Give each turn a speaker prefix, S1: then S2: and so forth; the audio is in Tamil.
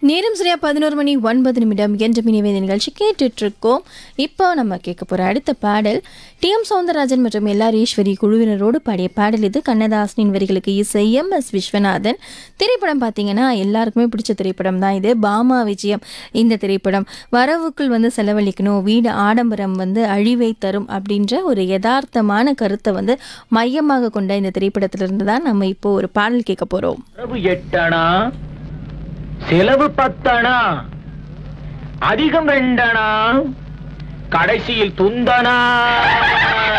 S1: நேரம் சரியா பதினோரு மணி ஒன்பது நிமிடம் என்ற மினிவேத நிகழ்ச்சி கேட்டுட்டு இருக்கோம் இப்போ நம்ம கேட்க போற அடுத்த பாடல் டி எம் சௌந்தரராஜன் மற்றும் எல்ஆர் ஈஸ்வரி குழுவினரோடு பாடிய பாடல் இது கண்ணதாசனின் வரிகளுக்கு இசை எம் எஸ் விஸ்வநாதன் திரைப்படம் பார்த்தீங்கன்னா எல்லாருக்குமே பிடிச்ச திரைப்படம் தான் இது பாமா விஜயம் இந்த திரைப்படம் வரவுக்குள் வந்து செலவழிக்கணும் வீடு ஆடம்பரம் வந்து அழிவை தரும் அப்படின்ற ஒரு யதார்த்தமான கருத்தை வந்து மையமாக கொண்ட இந்த திரைப்படத்திலிருந்து தான் நம்ம இப்போ ஒரு பாடல் கேட்க போறோம்
S2: வரவு எட்டணா செலவு பத்தணா அதிகம் ரெண்டணா கடைசியில் துந்தனா